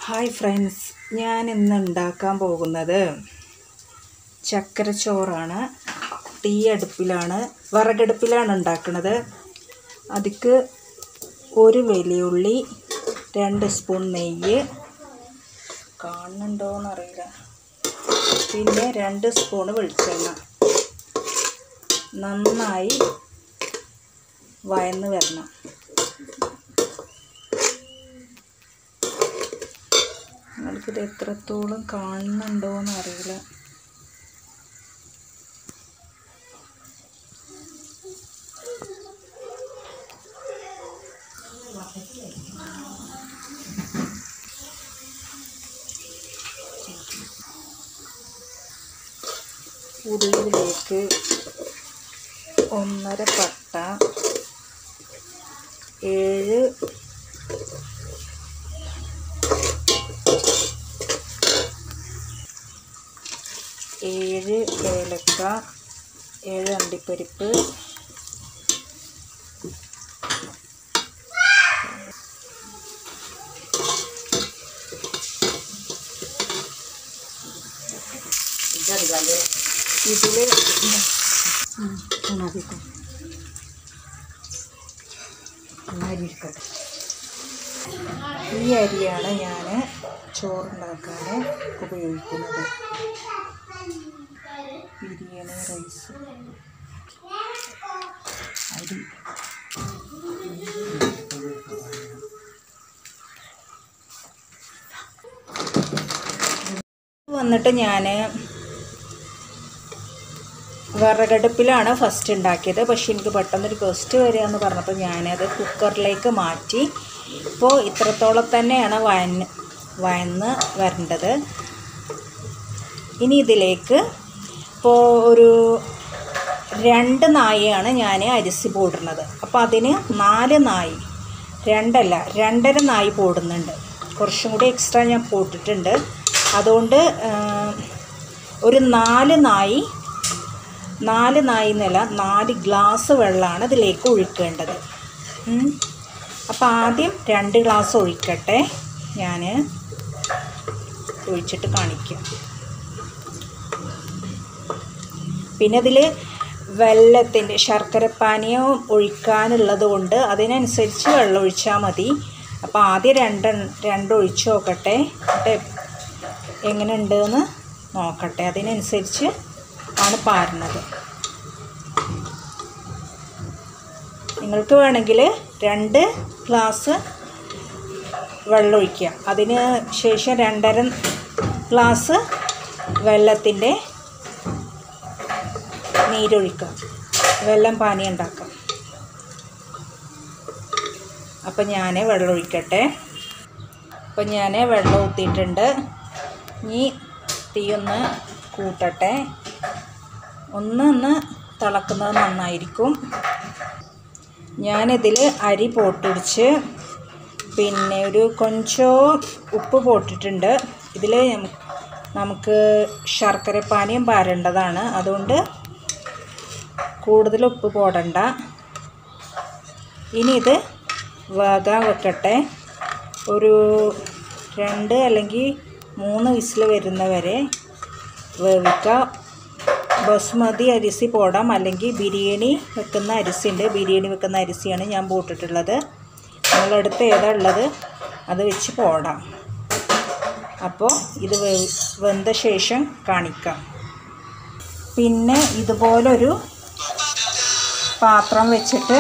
hi friends ഞാൻ ഇന്ന് ഉണ്ടാക്കാൻ പോകുന്നത് ചക്കരച്ചോറാണ് തീ അടുപ്പിലാണ് വിറകടുപ്പിലാണ് ഉണ്ടാക്കുന്നത് അതിക്ക് ഒരു വലിയുള്ളി രണ്ട് സ്പൂൺ നെയ്യ് കാണുന്നുണ്ടോയെന്നറിയില്ല പിന്നെ രണ്ട് സ്പൂൺ വെളിച്ചെണ്ണ നന്നായി വയന്ന് വരണം നിങ്ങൾക്കിത് എത്രത്തോളം കാണുന്നുണ്ടോയെന്ന് അറിയില്ല ഉള്ളിലേക്ക് ഒന്നര പട്ട ഏഴ് ഏഴ് ഏലക്ക ഏഴ് അണ്ടിപ്പരിപ്പ് ഇതിൽ ഈ അരിയാണ് ഞാൻ ചോറുണ്ടാക്കാൻ ഉപയോഗിക്കുന്നത് ബിരിയാണി റൈസ് അരി വന്നിട്ട് ഞാൻ വിറകടുപ്പിലാണ് ഫസ്റ്റ് ഉണ്ടാക്കിയത് പക്ഷെ എനിക്ക് പെട്ടെന്നൊരു ഗസ്റ്റ് വരിക എന്ന് പറഞ്ഞപ്പോൾ ഞാനത് കുക്കറിലേക്ക് മാറ്റി ഇപ്പോൾ ഇത്രത്തോളം തന്നെയാണ് വയന്ന് വയന്ന് വരേണ്ടത് ഇനി ഇതിലേക്ക് ഇപ്പോൾ ഒരു രണ്ട് നായയാണ് ഞാൻ അരിസി പോടുന്നത് അപ്പോൾ അതിന് നാല് നായി രണ്ടല്ല രണ്ടര നായി പോടുന്നുണ്ട് കുറച്ചും കൂടി എക്സ്ട്രാ ഞാൻ പോട്ടിട്ടുണ്ട് അതുകൊണ്ട് ഒരു നാല് നായി നാല് നായി എന്നല്ല നാല് ഗ്ലാസ് വെള്ളമാണ് ഇതിലേക്ക് ഒഴിക്കേണ്ടത് അപ്പോൾ ആദ്യം രണ്ട് ഗ്ലാസ് ഒഴിക്കട്ടെ ഞാൻ ഒഴിച്ചിട്ട് കാണിക്കാം പിന്നെ ഇതിൽ വെള്ളത്തിൻ്റെ ശർക്കരപ്പാനിയോ ഒഴിക്കാനുള്ളത് കൊണ്ട് അതിനനുസരിച്ച് വെള്ളം ഒഴിച്ചാൽ മതി അപ്പോൾ ആദ്യം രണ്ട് രണ്ട് ഒഴിച്ച് നോക്കട്ടെ എന്നിട്ട് എങ്ങനെ ഉണ്ടെന്ന് നോക്കട്ടെ അതിനനുസരിച്ച് ആണ് പാരുന്നത് നിങ്ങൾക്ക് വേണമെങ്കിൽ രണ്ട് ഗ്ലാസ് വെള്ളം ഒഴിക്കുക അതിന് ശേഷം രണ്ടര ഗ്ലാസ് വെള്ളത്തിൻ്റെ നീരൊഴിക്കാം വെള്ളം പാനി ഉണ്ടാക്കാം അപ്പം ഞാൻ വെള്ളം ഒഴിക്കട്ടെ അപ്പം ഞാൻ വെള്ളം ഊറ്റിയിട്ടുണ്ട് ഇനി തീ ഒന്ന് കൂട്ടട്ടെ ഒന്ന് ഒന്ന് തിളക്കുന്നത് നന്നായിരിക്കും ഞാനിതിൽ അരി പോട്ടിടിച്ച് പിന്നെ ഒരു കൊഞ്ചോ ഉപ്പ് പോട്ടിട്ടുണ്ട് ഇതിൽ നമുക്ക് ശർക്കരപ്പാനിയും പാരേണ്ടതാണ് അതുകൊണ്ട് കൂടുതൽ ഉപ്പ് പോടണ്ട ഇനി ഇത് വേകാൻ വെക്കട്ടെ ഒരു രണ്ട് അല്ലെങ്കിൽ മൂന്ന് വിസിൽ വരുന്നവരെ വേവിക്കുക ബസുമതി അരിസി പോടാം അല്ലെങ്കിൽ ബിരിയാണി വെക്കുന്ന അരിസി ഉണ്ട് ബിരിയാണി വെക്കുന്ന അരിസിയാണ് ഞാൻ പോട്ടിട്ടുള്ളത് നിങ്ങളടുത്ത് ഏതാ ഉള്ളത് അത് വെച്ച് പോടാം അപ്പോൾ ഇത് വെന്ത ശേഷം കാണിക്കാം പിന്നെ ഇതുപോലൊരു പാത്രം വെച്ചിട്ട്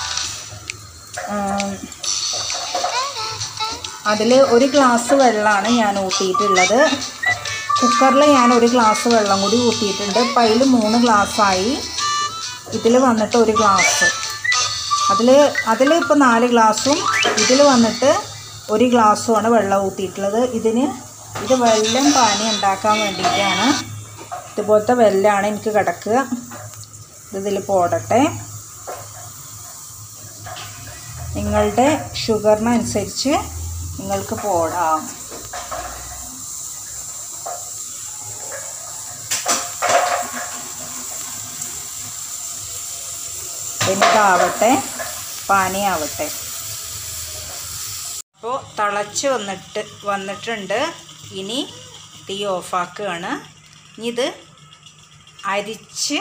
അതിൽ ഒരു ഗ്ലാസ് വെള്ളമാണ് ഞാൻ ഊട്ടിയിട്ടുള്ളത് കുക്കറിൽ ഞാൻ ഒരു ഗ്ലാസ് വെള്ളം കൂടി ഊറ്റിയിട്ടുണ്ട് അപ്പം അതിൽ മൂന്ന് ഗ്ലാസ്സായി ഇതിൽ വന്നിട്ട് ഒരു ഗ്ലാസ് അതിൽ അതിൽ ഇപ്പോൾ നാല് ഗ്ലാസ്സും ഇതിൽ വന്നിട്ട് ഒരു ഗ്ലാസ്സുമാണ് വെള്ളം ഊറ്റിയിട്ടുള്ളത് ഇതിന് ഇത് വെള്ളം പാനി ഉണ്ടാക്കാൻ വേണ്ടിയിട്ടാണ് ഇതുപോലത്തെ വെല്ലമാണ് എനിക്ക് കിടക്കുക ഇതിൽ പോടട്ടെ നിങ്ങളുടെ ഷുഗറിനനുസരിച്ച് നിങ്ങൾക്ക് പോടാം പിന്നെ ഇതാവട്ടെ പാനിയാവട്ടെ അപ്പോൾ തിളച്ച് വന്നിട്ട് വന്നിട്ടുണ്ട് ഇനി തീ ഓഫാക്കുകയാണ് ഇനി ഇത് അരിച്ച്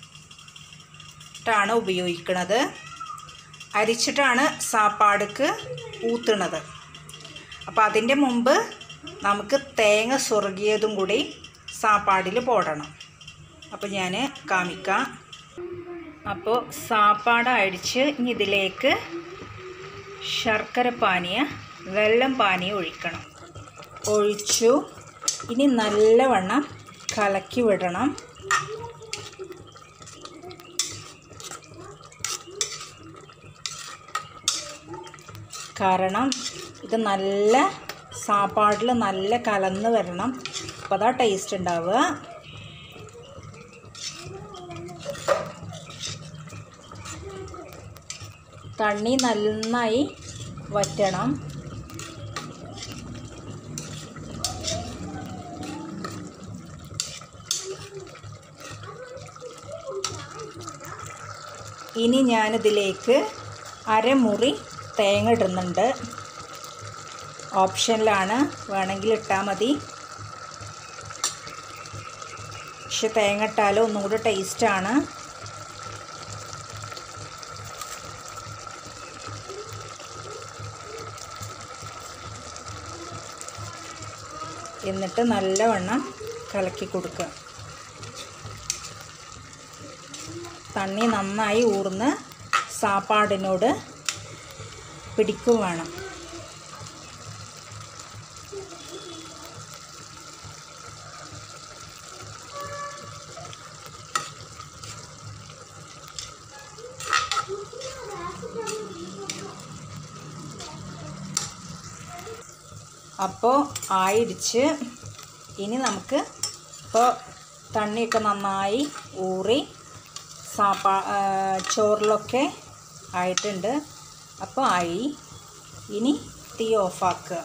ാണ് ഉപയോഗിക്കുന്നത് അരിച്ചിട്ടാണ് സാപ്പാടുക്ക് ഊത്തുന്നത് അപ്പോൾ അതിൻ്റെ മുമ്പ് നമുക്ക് തേങ്ങ സുറുകിയതും കൂടി സാപ്പാടിൽ പോടണം അപ്പോൾ ഞാൻ കാമിക്കാം അപ്പോൾ സാപ്പാട് അടിച്ച് ഇനി ഇതിലേക്ക് ശർക്കര പാനീയ വെള്ളം പാനീയം ഒഴിക്കണം ഒഴിച്ചു ഇനി നല്ലവണ്ണം കലക്കി വിടണം കാരണം ഇത് നല്ല സാപ്പാടിൽ നല്ല കലന്ന് വരണം അപ്പോൾ അതാ ടേസ്റ്റ് ഉണ്ടാവുക തണ്ണി നന്നായി വറ്റണം ഇനി ഞാനിതിലേക്ക് അരമുറി തേങ്ങ ഇടുന്നുണ്ട് ഓപ്ഷനിലാണ് വേണമെങ്കിൽ ഇട്ടാൽ മതി പക്ഷെ തേങ്ങ ഇട്ടാലും ഒന്നും കൂടി ടേസ്റ്റാണ് എന്നിട്ട് നല്ലവണ്ണം കലക്കി കൊടുക്കുക തണ്ണി നന്നായി ഊർന്ന് സാപ്പാടിനോട് പിടിക്കും വേണം അപ്പോൾ ആയിടിച്ച് ഇനി നമുക്ക് ഇപ്പോൾ തണ്ണിയൊക്കെ നന്നായി ഊറി സാപ്പാ ചോറിലൊക്കെ ആയിട്ടുണ്ട് അപ്പോൾ ആയി ഇനി തീ ഓഫാക്കുക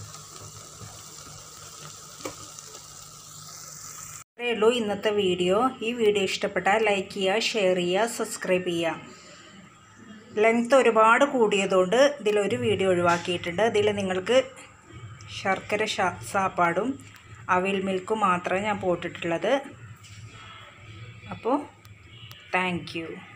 ഇത്രയേ ഉള്ളൂ ഇന്നത്തെ വീഡിയോ ഈ വീഡിയോ ഇഷ്ടപ്പെട്ടാൽ ലൈക്ക് ചെയ്യുക ഷെയർ ചെയ്യുക സബ്സ്ക്രൈബ് ചെയ്യുക ലെങ്ത് ഒരുപാട് കൂടിയതുകൊണ്ട് ഇതിലൊരു വീഡിയോ ഒഴിവാക്കിയിട്ടുണ്ട് ഇതിൽ നിങ്ങൾക്ക് ശർക്കര സാപ്പാടും അവിൽ മിൽക്കും മാത്രമേ ഞാൻ പോട്ടിട്ടുള്ളത് അപ്പോൾ താങ്ക് യു